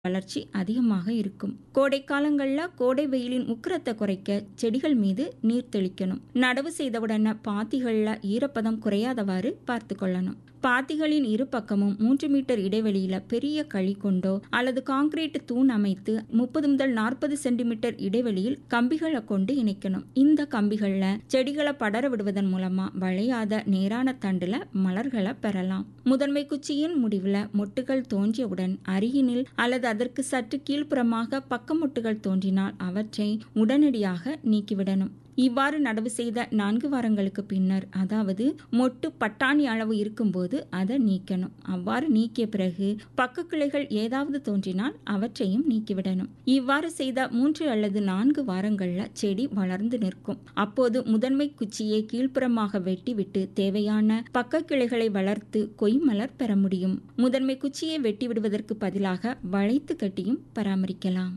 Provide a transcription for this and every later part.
வளர்ச்சி அதிகமாக இருக்கும் கோடை காலங்களில் கோடை வெயிலின் உக்கிரத்தை குறைக்க செடிகள் மீது நீர் தெளிக்கணும் நடவு செய்தவுடனே பாத்திகளில் ஈரப்பதம் குறையாதவாறு பார்த்து கொள்ளணும் பாத்திகளின் இரு பக்கமும் மூன்று மீட்டர் இடைவெளியில பெரிய களி கொண்டோ அல்லது காங்கிரீட் தூண் அமைத்து முப்பது முதல் நாற்பது சென்டிமீட்டர் இடைவெளியில் கம்பிகளை கொண்டு இணைக்கணும் இந்த கம்பிகள்ல செடிகளை படர விடுவதன் மூலமா வளையாத நேரான தண்டுல மலர்களை பெறலாம் முதன்மை குச்சியின் முடிவுல மொட்டுகள் தோன்றியவுடன் அருகினில் அல்லது அதற்கு சற்று கீழ்ப்புறமாக பக்க மொட்டுகள் தோன்றினால் அவற்றை உடனடியாக நீக்கிவிடணும் இவ்வாறு நடவு செய்த நான்கு வாரங்களுக்கு பின்னர் அதாவது மொட்டு பட்டாணி அளவு இருக்கும்போது அதை நீக்கணும் அவ்வாறு நீக்கிய பிறகு பக்க கிளைகள் ஏதாவது தோன்றினால் அவற்றையும் நீக்கிவிடணும் இவ்வாறு செய்த மூன்று அல்லது நான்கு வாரங்கள்ல செடி வளர்ந்து நிற்கும் அப்போது முதன்மை குச்சியை கீழ்ப்புறமாக வெட்டிவிட்டு தேவையான பக்க கிளைகளை வளர்த்து கொய்மலர் பெற முடியும் முதன்மை குச்சியை வெட்டி விடுவதற்கு பதிலாக வளைத்து கட்டியும் பராமரிக்கலாம்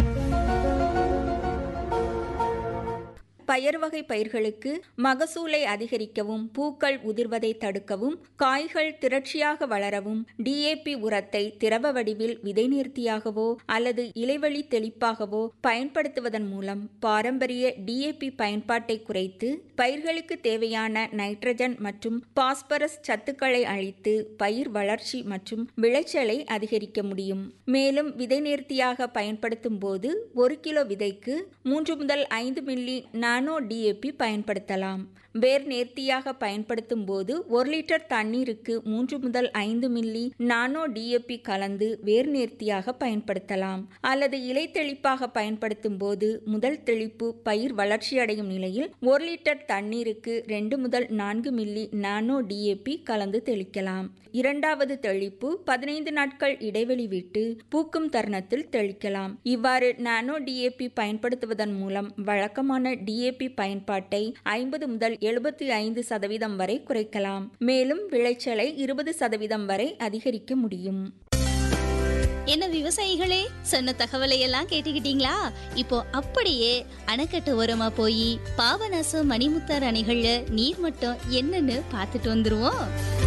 பயறு வகை பயிர்களுக்கு மகசூலை அதிகரிக்கவும் பூக்கள் உதிர்வதை தடுக்கவும் காய்கள் திரட்சியாக வளரவும் டிஏபி உரத்தை திரவ வடிவில் விதை நேர்த்தியாகவோ அல்லது இலைவழி தெளிப்பாகவோ பயன்படுத்துவதன் மூலம் பாரம்பரிய டிஏபி பயன்பாட்டை குறைத்து பயிர்களுக்கு தேவையான நைட்ரஜன் மற்றும் பாஸ்பரஸ் சத்துக்களை அளித்து பயிர் வளர்ச்சி மற்றும் விளைச்சலை அதிகரிக்க முடியும் மேலும் விதை நேர்த்தியாக பயன்படுத்தும் போது ஒரு கிலோ விதைக்கு மூன்று முதல் ஐந்து மில்லி நானோ டிஏபி பயன்படுத்தலாம் வேர் நேர்த்தியாக பயன்படுத்தும் போது ஒரு லிட்டர் தண்ணீருக்கு மூன்று முதல் ஐந்து மில்லி நானோ டிஏபி கலந்து வேர் நேர்த்தியாக பயன்படுத்தலாம் அல்லது இலை தெளிப்பாக பயன்படுத்தும் போது முதல் தெளிப்பு பயிர் வளர்ச்சியடையும் நிலையில் ஒரு லிட்டர் தண்ணீருக்கு ரெண்டு முதல் நான்கு மில்லி நானோ டிஏபி கலந்து தெளிக்கலாம் இரண்டாவது தெளிப்பு பதினைந்து நாட்கள் இடைவெளி விட்டு பூக்கும் தருணத்தில் தெளிக்கலாம் இவ்வாறு நானோ டிஏபி பயன்படுத்துவதன் மூலம் வழக்கமான டிஏபி பயன்பாட்டை ஐம்பது முதல் எழுபத்தி ஐந்து சதவீதம் வரை குறைக்கலாம் மேலும் விளைச்சலை இருபது சதவீதம் வரை அதிகரிக்க முடியும் என்ன விவசாயிகளே சொன்ன தகவலை எல்லாம் கேட்டுக்கிட்டீங்களா இப்போ அப்படியே அணைக்கட்டு ஓரமா போய் பாபநாசம் மணிமுத்தார் அணைகள்ல நீர்மட்டம் என்னன்னு பார்த்துட்டு வந்துருவோம்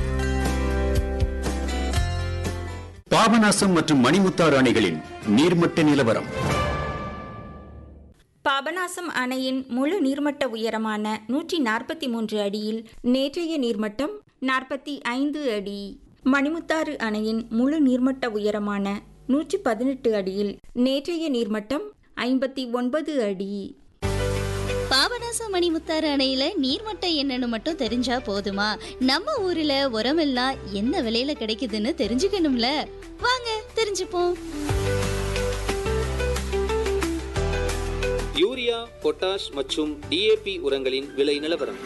பாபநாசம் மற்றும் மணிமுத்தாறு அணைகளின் நீர்மட்ட நிலவரம் பாபநாசம் அணையின் முழு நீர்மட்ட உயரமான நூற்றி நாற்பத்தி மூன்று அடியில் நேற்றைய நீர்மட்டம் நாற்பத்தி ஐந்து அடி மணிமுத்தாறு அணையின் முழு நீர்மட்ட உயரமான நூற்றி பதினெட்டு அடியில் நேற்றைய நீர்மட்டம் ஐம்பத்தி ஒன்பது அடி பாபநாசம் மணிமுத்தாறு அணையில நீர்மட்டம் என்னன்னு மட்டும் தெரிஞ்சா போதுமா நம்ம ஊர்ல உரமெல்லாம் என்ன விலையில கிடைக்குதுன்னு தெரிஞ்சுக்கணும்ல வாங்க தெரிஞ்சுப்போம் யூரியா பொட்டாஷ் மற்றும் டிஏபி உரங்களின் விலை நிலவரம்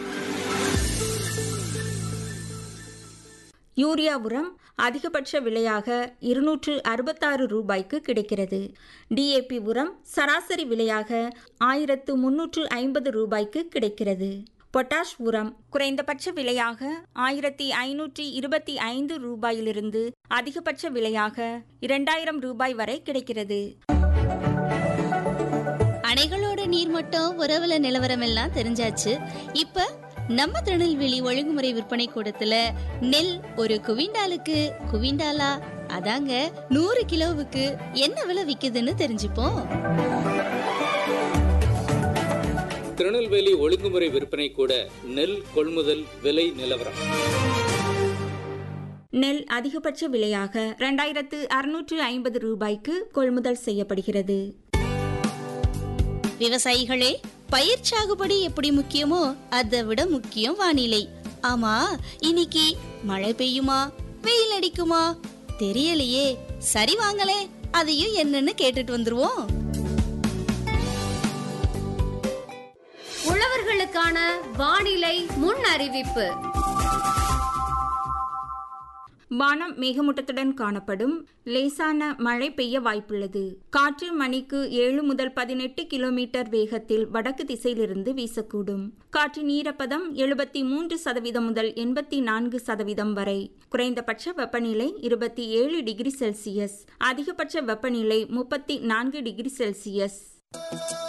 யூரியா உரம் அதிகபட்ச விலையாக இருநூற்று அறுபத்தாறு ரூபாய்க்கு கிடைக்கிறது டிஏபி உரம் சராசரி விலையாக ஆயிரத்து முன்னூற்று ஐம்பது ரூபாய்க்கு கிடைக்கிறது பொட்டாஷ் உரம் குறைந்தபட்ச விலையாக ஆயிரத்தி ஐநூற்றி இருபத்தி ஐந்து ரூபாயிலிருந்து அதிகபட்ச விலையாக இரண்டாயிரம் ரூபாய் வரை கிடைக்கிறது அணைகளோட நீர்மட்டம் உறவுல நிலவரம் எல்லாம் தெரிஞ்சாச்சு இப்ப நம்ம திருநெல்வேலி ஒழுங்குமுறை விற்பனை கூடத்துல நெல் ஒரு குவிண்டாலுக்கு குவிண்டாலா அதாங்க நூறு கிலோவுக்கு என்ன விலை விக்குதுன்னு தெரிஞ்சுப்போம் திருநெல்வேலி ஒழுங்குமுறை விற்பனை கூட நெல் கொள்முதல் விலை நிலவரம் நெல் அதிகபட்ச விலையாக இரண்டாயிரத்து அறுநூற்று ஐம்பது ரூபாய்க்கு கொள்முதல் செய்யப்படுகிறது விவசாயிகளே பயிர் சாகுபடி எப்படி முக்கியமோ அதை விட முக்கியம் வானிலை ஆமா இன்னைக்கு மழை பெய்யுமா வெயில் அடிக்குமா தெரியலையே சரி வாங்களே அதையும் என்னன்னு கேட்டுட்டு வந்துருவோம் உழவர்களுக்கான வானிலை முன் அறிவிப்பு வானம் மேகமூட்டத்துடன் காணப்படும் லேசான மழை பெய்ய வாய்ப்புள்ளது காற்று மணிக்கு ஏழு முதல் பதினெட்டு கிலோமீட்டர் வேகத்தில் வடக்கு திசையிலிருந்து வீசக்கூடும் காற்றின் ஈரப்பதம் எழுபத்தி மூன்று சதவீதம் முதல் எண்பத்தி நான்கு சதவீதம் வரை குறைந்தபட்ச வெப்பநிலை இருபத்தி ஏழு டிகிரி செல்சியஸ் அதிகபட்ச வெப்பநிலை முப்பத்தி நான்கு டிகிரி செல்சியஸ்